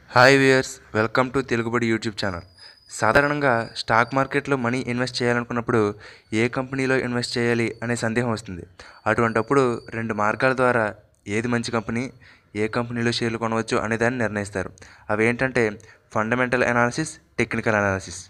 hi viewers welcome to Telugubadi YouTube channel సాధారణంగా stock మార్కెట్లో money invest చేయాలనుకున్నప్పుడు ఏ కంపెనీలో ఇన్వెస్ట్ చేయాలి అనే సందేహం వస్తుంది అటువంటప్పుడు రెండు మార్గాల ద్వారా ఏది మంచి కంపెనీ ఏ కంపెనీలో షేర్లు కొనవచ్చు అనే దాన్ని నిర్ణయిస్తారు అవి ఏంటంటే ఫండమెంటల్ అనాలిసిస్ టెక్నికల్ అనాలిసిస్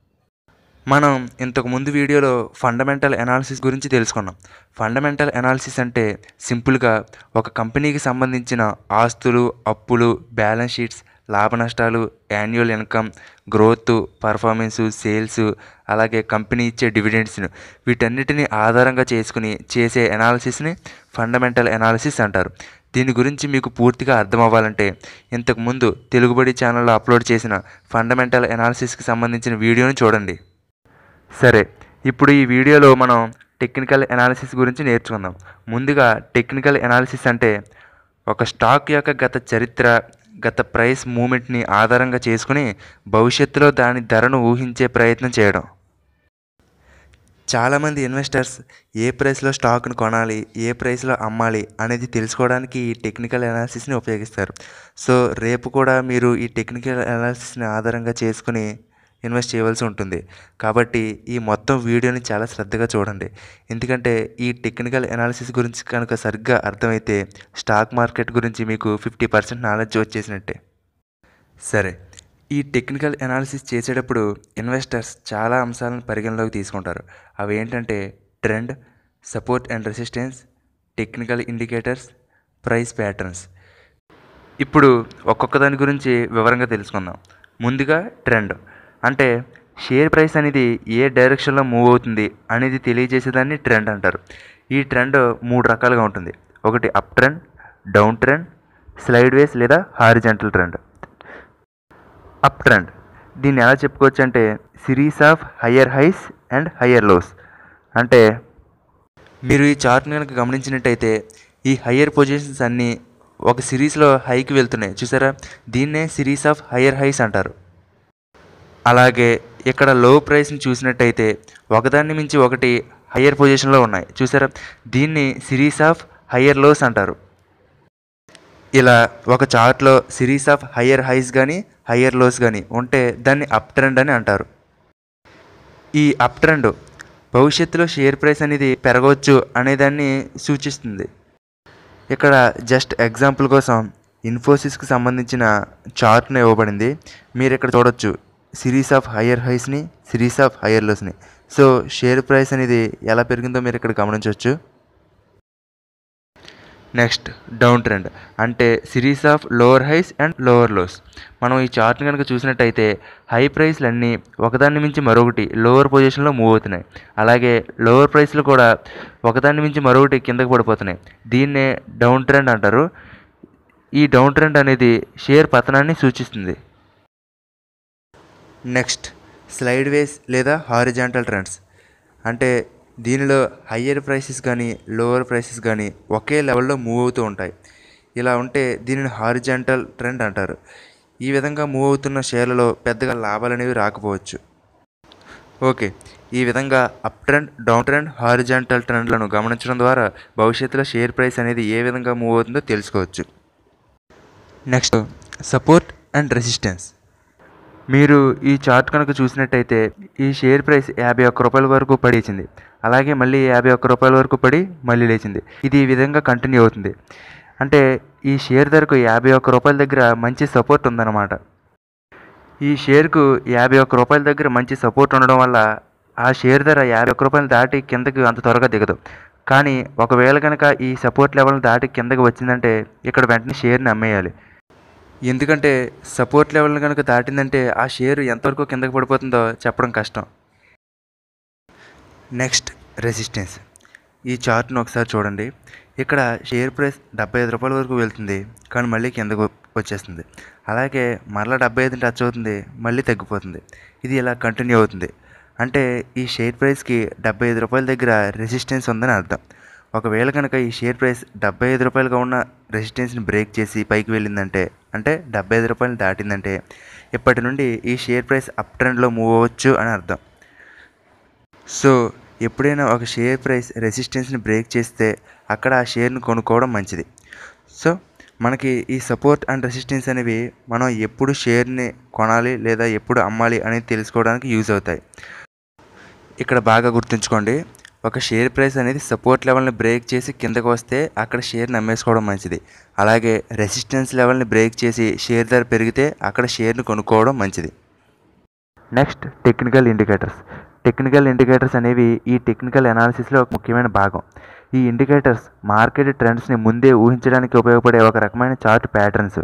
మనం ఇంతకు ముందు వీడియోలో ఫండమెంటల్ అనాలిసిస్ గురించి తెలుసుకున్నాం ఫండమెంటల్ అనాలిసిస్ అంటే సింపుల్గా ఒక కంపెనీకి సంబంధించిన ఆస్తులు అప్పులు బ్యాలెన్స్ షీట్స్ లాభ నష్టాలు annual income growth performance sales అలాగే కంపెనీ ఇచ్చే డివిడెండ్స్ను వీటన్నిటిని ఆధారంగా చేసుకుని చేసే అనాలిసిస్ని ఫండమెంటల్ అనాలిసిస్ అంటారు దీని గురించి మీకు పూర్తిగా అర్థం అవ్వాలంటే ఇంతకుముందు తెలుగుబడి ఛానల్లో అప్లోడ్ చేసిన ఫండమెంటల్ అనాలిసిస్కి సంబంధించిన వీడియోని చూడండి సరే ఇప్పుడు ఈ వీడియోలో మనం టెక్నికల్ అనాలిసిస్ గురించి నేర్చుకుందాం ముందుగా టెక్నికల్ అనాలిసిస్ అంటే ఒక స్టాక్ యొక్క గత చరిత్ర గత ప్రైస్ మూమెంట్ని ఆధారంగా చేసుకుని భవిష్యత్తులో దాని ధరను ఊహించే ప్రయత్నం చేయడం చాలామంది ఇన్వెస్టర్స్ ఏ ప్రైస్లో స్టాక్ను కొనాలి ఏ ప్రైస్లో అమ్మాలి అనేది తెలుసుకోవడానికి ఈ టెక్నికల్ అనాలిసిస్ని ఉపయోగిస్తారు సో రేపు కూడా మీరు ఈ టెక్నికల్ అనాలిసిస్ని ఆధారంగా చేసుకుని ఇన్వెస్ట్ చేయవలసి ఉంటుంది కాబట్టి ఈ మొత్తం వీడియోని చాలా శ్రద్ధగా చూడండి ఎందుకంటే ఈ టెక్నికల్ అనాలిసిస్ గురించి కనుక సరిగ్గా అర్థమైతే స్టాక్ మార్కెట్ గురించి మీకు ఫిఫ్టీ పర్సెంట్ నాలెడ్జ్ వచ్చేసినట్టే సరే ఈ టెక్నికల్ అనాలిసిస్ చేసేటప్పుడు ఇన్వెస్టర్స్ చాలా అంశాలను పరిగణలోకి తీసుకుంటారు అవి ఏంటంటే trend support and resistance technical indicators price patterns ఇప్పుడు ఒక్కొక్క దాని గురించి వివరంగా తెలుసుకుందాం ముందుగా ట్రెండ్ అంటే షేర్ ప్రైస్ అనేది ఏ డైరెక్షన్లో మూవ్ అవుతుంది అనేది తెలియజేసేదాన్ని ట్రెండ్ అంటారు ఈ ట్రెండ్ మూడు రకాలుగా ఉంటుంది ఒకటి up trend down trend sideways లేదా హారిజెంటల్ ట్రెండ్ అప్ ట్రెండ్ దీన్ని ఎలా చెప్పుకోవచ్చు అంటే series of higher highs and higher lows అంటే మీరు ఈ చార్ట్ని కనుక గమనించినట్టయితే ఈ హయ్యర్ పొజిషన్స్ అన్నీ ఒక సిరీస్లో హైకి వెళ్తున్నాయి చూసారా దీన్నే సిరీస్ ఆఫ్ హయ్యర్ హైస్ అంటారు అలాగే ఇక్కడ లో ప్రైస్ని చూసినట్టయితే ఒకదాన్ని మించి ఒకటి హయ్యర్ పొజిషన్లో ఉన్నాయి చూసారా దీన్ని సిరీస్ ఆఫ్ హయ్యర్ లోస్ అంటారు ఇలా ఒక చార్ట్లో సిరీస్ ఆఫ్ హయ్యర్ హైస్ కానీ హయ్యర్ లోస్ కానీ ఉంటే దాన్ని అప్ ట్రెండ్ అని అంటారు ఈ అప్ ట్రెండ్ భవిష్యత్తులో షేర్ ప్రైస్ అనేది పెరగవచ్చు అనేదాన్ని సూచిస్తుంది ఇక్కడ జస్ట్ ఎగ్జాంపుల్ కోసం ఇన్ఫోసిస్కి సంబంధించిన చార్ట్ను ఇవ్వబడింది మీరు ఇక్కడ చూడొచ్చు సిరీస్ ఆఫ్ హయ్యర్ హైస్ని సిరీస్ ఆఫ్ హయ్యర్ లోస్ని సో షేర్ ప్రైస్ అనేది ఎలా పెరిగిందో మీరు ఇక్కడ గమనించవచ్చు నెక్స్ట్ డౌన్ ట్రెండ్ అంటే series of lower highs and lower lows మనం ఈ చార్ట్ని కనుక చూసినట్టయితే హై ప్రైస్లు అన్నీ ఒకదాన్ని మించి మరొకటి లోవర్ పొజిషన్లో మూవ్ అవుతున్నాయి అలాగే లోవర్ ప్రైస్లు కూడా ఒకదాన్ని మించి మరొకటి కిందకి పడిపోతున్నాయి దీన్నే డౌన్ ట్రెండ్ అంటారు ఈ డౌన్ ట్రెండ్ అనేది షేర్ పతనాన్ని సూచిస్తుంది నెక్స్ట్ స్లైడ్ వేస్ లేదా హారిజాంటల్ ట్రెండ్స్ అంటే దీనిలో హయ్యర్ ప్రైసెస్ కానీ లోవర్ ప్రైసెస్ కానీ ఒకే లెవెల్లో మూవ్ అవుతూ ఉంటాయి ఇలా ఉంటే దీనిని హారిజాంటల్ ట్రెండ్ అంటారు ఈ విధంగా మూవ్ అవుతున్న షేర్లలో పెద్దగా లాభాలు అనేవి రాకపోవచ్చు ఓకే ఈ విధంగా up trend down trend horizontal ట్రెండ్లను గమనించడం ద్వారా భవిష్యత్తులో షేర్ ప్రైస్ అనేది ఏ విధంగా మూవ్ అవుతుందో తెలుసుకోవచ్చు నెక్స్ట్ సపోర్ట్ అండ్ రెసిస్టెన్స్ మీరు ఈ చార్ట్ కనుక చూసినట్టయితే ఈ షేర్ ప్రైస్ యాభై ఒక్క రూపాయల వరకు పడేసింది అలాగే మళ్ళీ యాభై ఒక్క రూపాయల వరకు పడి మళ్ళీ లేచింది ఇది ఈ విధంగా కంటిన్యూ అవుతుంది అంటే ఈ షేర్ ధరకు యాభై ఒక్క రూపాయల దగ్గర మంచి సపోర్ట్ ఉందన్నమాట ఈ షేర్కు యాభై ఒక్క రూపాయల దగ్గర మంచి సపోర్ట్ ఉండడం వల్ల ఆ షేర్ ధర యాభై ఒక్క రూపాయలు దాటి కిందకి అంత త్వరగా దిగదు కానీ ఒకవేళ కనుక ఈ సపోర్ట్ లెవెల్ దాటి కిందకి వచ్చిందంటే ఇక్కడ వెంటనే షేర్ని అమ్మేయాలి ఎందుకంటే సపోర్ట్ లెవెల్ని కనుక దాటిందంటే ఆ షేర్ ఎంతవరకు కిందకి పడిపోతుందో చెప్పడం కష్టం నెక్స్ట్ రెసిస్టెన్స్ ఈ చార్ట్ను ఒకసారి చూడండి ఇక్కడ షేర్ ప్రైస్ డెబ్బై ఐదు రూపాయల వరకు వెళ్తుంది కానీ మళ్ళీ కిందకు వచ్చేస్తుంది అలాగే మరలా డెబ్బై ఐదు టచ్ అవుతుంది మళ్ళీ తగ్గిపోతుంది ఇది ఇలా కంటిన్యూ అవుతుంది అంటే ఈ షేర్ ప్రైస్కి డెబ్బై ఐదు రూపాయల దగ్గర రెసిస్టెన్స్ ఉందని అర్థం ఒకవేళ కనుక ఈ షేర్ ప్రైస్ డెబ్బై ఐదు రూపాయలుగా ఉన్న రెసిస్టెన్స్ని బ్రేక్ చేసి పైకి వెళ్ళిందంటే అంటే డెబ్బై ఐదు రూపాయలు దాటిందంటే ఇప్పటి నుండి ఈ షేర్ ప్రైస్ అప్ ట్రెండ్లో మూవ్ అవ్వచ్చు అని అర్థం సో ఎప్పుడైనా ఒక షేర్ ప్రైస్ రెసిస్టెన్స్ని బ్రేక్ చేస్తే అక్కడ ఆ షేర్ను కొనుక్కోవడం మంచిది సో మనకి ఈ సపోర్ట్ అండ్ రెసిస్టెన్స్ అనేవి మనం ఎప్పుడు షేర్ని కొనాలి లేదా ఎప్పుడు అమ్మాలి అనేది తెలుసుకోవడానికి యూజ్ అవుతాయి ఇక్కడ బాగా గుర్తుంచుకోండి ఒక షేర్ ప్రైస్ అనేది సపోర్ట్ లెవెల్ని బ్రేక్ చేసి కిందకు వస్తే అక్కడ షేర్ని అమ్మేసుకోవడం మంచిది అలాగే రెసిస్టెన్స్ లెవెల్ని బ్రేక్ చేసి షేర్ ధర పెరిగితే అక్కడ షేర్ని కొనుక్కోవడం మంచిది next technical indicators technical indicators అనేవి ఈ టెక్నికల్ అనాలిసిస్లో ఒక ముఖ్యమైన భాగం ఈ ఇండికేటర్స్ మార్కెట్ ట్రెండ్స్ని ముందే ఊహించడానికి ఉపయోగపడే ఒక రకమైన చార్ట్ ప్యాటర్న్స్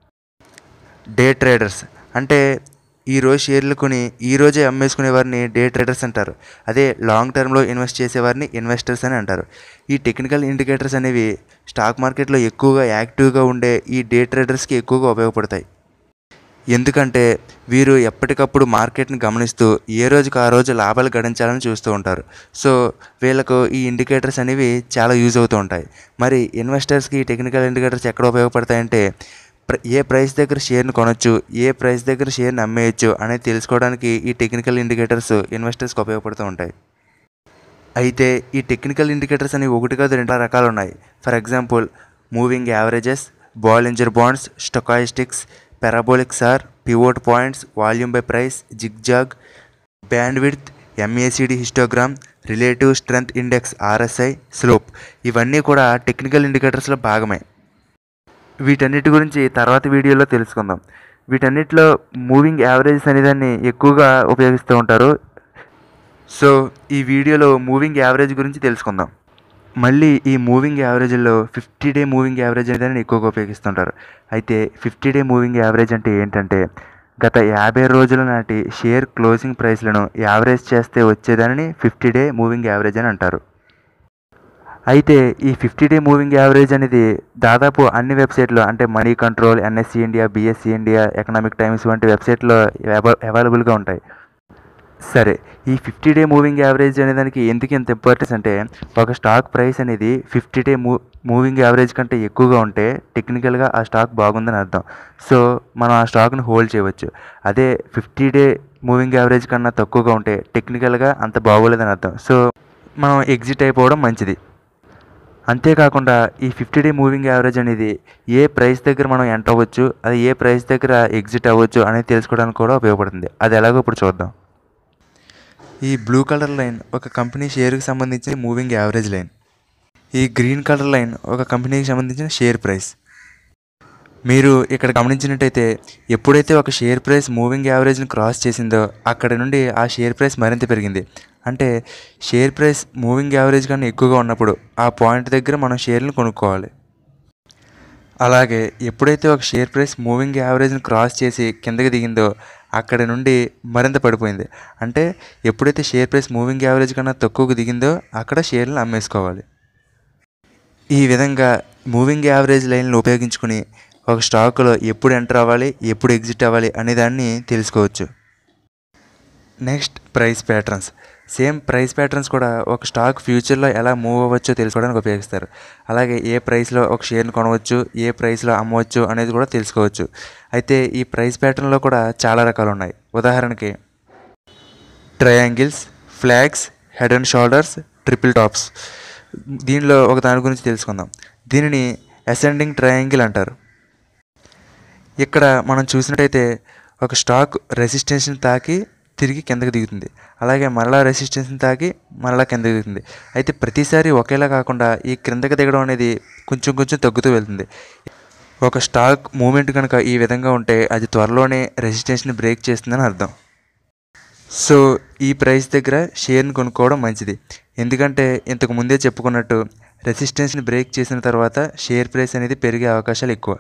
డే ట్రేడర్స్ అంటే ఈ రోజు షేర్లు కొని ఈ రోజే అమ్మేసుకునే వారిని డే ట్రేడర్స్ అంటారు అదే లాంగ్ టర్మ్లో ఇన్వెస్ట్ చేసేవారిని ఇన్వెస్టర్స్ అని అంటారు ఈ టెక్నికల్ ఇండికేటర్స్ అనేవి స్టాక్ మార్కెట్లో ఎక్కువగా యాక్టివ్గా ఉండే ఈ డే ట్రేడర్స్కి ఎక్కువగా ఉపయోగపడతాయి ఎందుకంటే వీరు ఎప్పటికప్పుడు మార్కెట్ని గమనిస్తూ ఏ రోజుకు ఆ రోజు లాభాలు గడించాలని చూస్తూ ఉంటారు సో వీళ్ళకు ఈ ఇండికేటర్స్ అనేవి చాలా యూజ్ అవుతూ ఉంటాయి మరి ఇన్వెస్టర్స్కి ఈ టెక్నికల్ ఇండికేటర్స్ ఎక్కడ ఉపయోగపడతాయంటే ప్ర- ఏ ప్రైస్ దగ్గర షేర్ని కొనొచ్చు ఏ ప్రైస్ దగ్గర షేర్ని అమ్మేయచ్చు అనేది తెలుసుకోవడానికి ఈ టెక్నికల్ ఇండికేటర్స్ ఇన్వెస్టర్స్కి ఉపయోగపడుతూ ఉంటాయి అయితే ఈ టెక్నికల్ ఇండికేటర్స్ అనేవి ఒకటి కాదు రెండు రకాలు ఉన్నాయి for example moving averages Bollinger bands stochastics parabolic SAR pivot points volume by price zigzag band width MACD histogram relative strength index RSI slope ఇవన్నీ కూడా టెక్నికల్ ఇండికేటర్స్లో భాగమే వీటన్నిటి గురించి తర్వాత వీడియోలో తెలుసుకుందాం వీటన్నిటిలో మూవింగ్ యావరేజెస్ అనేదాన్ని ఎక్కువగా ఉపయోగిస్తూ ఉంటారు సో ఈ వీడియోలో మూవింగ్ యావరేజ్ గురించి తెలుసుకుందాం మళ్ళీ ఈ మూవింగ్ యావరేజ్లో ఫిఫ్టీ డే మూవింగ్ యావరేజ్ అనేది ఎక్కువగా ఉపయోగిస్తుంటారు అయితే ఫిఫ్టీ డే మూవింగ్ యావరేజ్ అంటే ఏంటంటే గత యాభై రోజుల నాటి షేర్ క్లోజింగ్ ప్రైస్లను యావరేజ్ చేస్తే వచ్చేదానిని ఫిఫ్టీ డే మూవింగ్ యావరేజ్ అని అంటారు అయితే ఈ ఫిఫ్టీ డే మూవింగ్ యావరేజ్ అనేది దాదాపు అన్ని వెబ్సైట్లో అంటే Money Control NSC India BSC India Economic Times వంటి వెబ్సైట్లో అవైలబుల్గా ఉంటాయి సరే ఈ ఫిఫ్టీ డే మూవింగ్ యావరేజ్ అనే దానికి ఎందుకు ఇంత ఇంపార్టెన్స్ అంటే ఒక స్టాక్ ప్రైస్ అనేది fifty day mo moving average కంటే ఎక్కువగా ఉంటే టెక్నికల్గా ఆ స్టాక్ బాగుందని అర్థం సో మనం ఆ స్టాక్ని హోల్డ్ చేయవచ్చు అదే ఫిఫ్టీ డే మూవింగ్ యావరేజ్ కన్నా తక్కువగా ఉంటే టెక్నికల్గా అంత బాగోలేదని అర్థం సో మనం ఎగ్జిట్ అయిపోవడం మంచిది అంతేకాకుండా ఈ ఫిఫ్టీ డే మూవింగ్ యావరేజ్ అనేది ఏ ప్రైస్ దగ్గర మనం ఎంటర్ అవ్వచ్చు అది ఏ ప్రైస్ దగ్గర ఎగ్జిట్ అవ్వచ్చు అనేది తెలుసుకోవడానికి కూడా ఉపయోగపడుతుంది అది ఎలాగో ఇప్పుడు చూద్దాం ఈ బ్లూ కలర్ లైన్ ఒక కంపెనీ షేర్కి సంబంధించిన మూవింగ్ యావరేజ్ లైన్ ఈ గ్రీన్ కలర్ లైన్ ఒక కంపెనీకి సంబంధించిన షేర్ ప్రైస్ మీరు ఇక్కడ గమనించినట్టయితే ఎప్పుడైతే ఒక షేర్ ప్రైస్ మూవింగ్ యావరేజ్ని క్రాస్ చేసిందో అక్కడ నుండి ఆ షేర్ ప్రైస్ మరింత పెరిగింది అంటే షేర్ ప్రైస్ మూవింగ్ యావరేజ్ కన్నా ఎక్కువగా ఉన్నప్పుడు ఆ పాయింట్ దగ్గర మనం షేర్లను కొనుక్కోవాలి అలాగే ఎప్పుడైతే ఒక షేర్ ప్రైస్ మూవింగ్ యావరేజ్ని క్రాస్ చేసి కిందకి దిగిందో అక్కడ నుండి మరింత పడిపోయింది అంటే ఎప్పుడైతే షేర్ ప్రైస్ మూవింగ్ యావరేజ్ కన్నా తక్కువకు దిగిందో అక్కడ షేర్లను అమ్మేసుకోవాలి ఈ విధంగా మూవింగ్ యావరేజ్ లైన్లు ఉపయోగించుకుని ఒక స్టాకులో ఎప్పుడు ఎంటర్ అవ్వాలి ఎప్పుడు ఎగ్జిట్ అవ్వాలి అనే దాన్ని తెలుసుకోవచ్చు next price patterns same price patterns కూడా ఒక స్టాక్ ఫ్యూచర్లో ఎలా మూవ్ అవ్వచ్చో తెలుసుకోవడానికి ఉపయోగిస్తారు అలాగే ఏ ప్రైస్లో ఒక షేర్ని కొనవచ్చు ఏ ప్రైస్లో అమ్మవచ్చు అనేది కూడా తెలుసుకోవచ్చు అయితే ఈ ప్రైస్ ప్యాటర్న్లో కూడా చాలా రకాలు ఉన్నాయి ఉదాహరణకి triangles flags head and shoulders triple tops దీనిలో ఒక దాని గురించి తెలుసుకుందాం దీనిని అసెండింగ్ ట్రయాంగిల్ అంటారు ఇక్కడ మనం చూసినట్టయితే ఒక స్టాక్ రెసిస్టెన్స్ని తాకి తిరిగి కిందకి దిగుతుంది అలాగే మరలా రెసిస్టెన్స్ని తాకి మరలా కిందకి దిగుతుంది అయితే ప్రతిసారి ఒకేలా కాకుండా ఈ క్రిందకి దిగడం అనేది కొంచెం కొంచెం తగ్గుతూ వెళ్తుంది ఒక స్టాక్ మూమెంట్ కనుక ఈ విధంగా ఉంటే అది త్వరలోనే రెసిస్టెన్స్ని బ్రేక్ చేస్తుందని అర్థం సో ఈ ప్రైస్ దగ్గర షేర్ని కొనుక్కోవడం మంచిది ఎందుకంటే ఇంతకు ముందే చెప్పుకున్నట్టు రెసిస్టెన్స్ని బ్రేక్ చేసిన తర్వాత షేర్ ప్రైస్ అనేది పెరిగే అవకాశాలు ఎక్కువ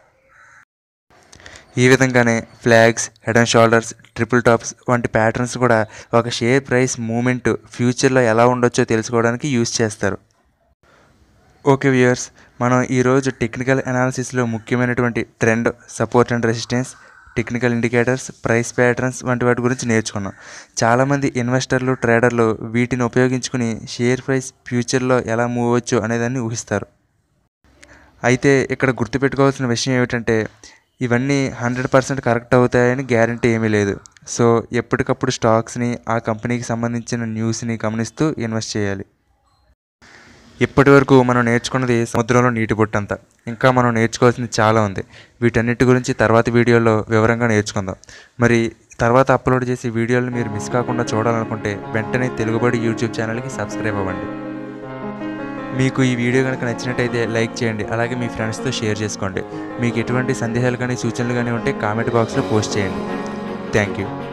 ఈ విధంగానే flags head and shoulders triple tops వంటి ప్యాటర్న్స్ కూడా ఒక షేర్ ప్రైస్ మూమెంట్ ఫ్యూచర్లో ఎలా ఉండొచ్చో తెలుసుకోవడానికి యూస్ చేస్తారు ఓకే వ్యూయర్స్ మనం ఈరోజు టెక్నికల్ అనాలిసిస్లో ముఖ్యమైనటువంటి trend support and resistance technical indicators price patterns వంటి వాటి గురించి నేర్చుకున్నాం చాలామంది ఇన్వెస్టర్లు ట్రేడర్లు వీటిని ఉపయోగించుకుని షేర్ ప్రైస్ ఫ్యూచర్లో ఎలా మూవ్ అవ్వచ్చు అనేదాన్ని ఊహిస్తారు అయితే ఇక్కడ గుర్తుపెట్టుకోవాల్సిన విషయం ఏమిటంటే ఇవన్నీ హండ్రెడ్ పర్సెంట్ కరెక్ట్ అవుతాయని గ్యారంటీ ఏమీ లేదు సో ఎప్పటికప్పుడు స్టాక్స్ని ఆ కంపెనీకి సంబంధించిన న్యూస్ని గమనిస్తూ ఇన్వెస్ట్ చేయాలి ఇప్పటి వరకు మనం నేర్చుకున్నది సముద్రంలో నీటి బొట్టంత ఇంకా మనం నేర్చుకోవాల్సింది చాలా ఉంది వీటన్నిటి గురించి తర్వాత వీడియోలో వివరంగా నేర్చుకుందాం మరి తర్వాత అప్లోడ్ చేసే వీడియోలు మీరు మిస్ కాకుండా చూడాలనుకుంటే వెంటనే తెలుగుబడి యూట్యూబ్ ఛానల్కి సబ్స్క్రైబ్ అవ్వండి మీకు ఈ వీడియో కనుక నచ్చినట్టయితే లైక్ చేయండి అలాగే మీ ఫ్రెండ్స్తో షేర్ చేసుకోండి మీకు ఎటువంటి సందేహాలు కానీ సూచనలు కానీ ఉంటే కామెంట్ బాక్స్లో పోస్ట్ చేయండి థ్యాంక్ యూ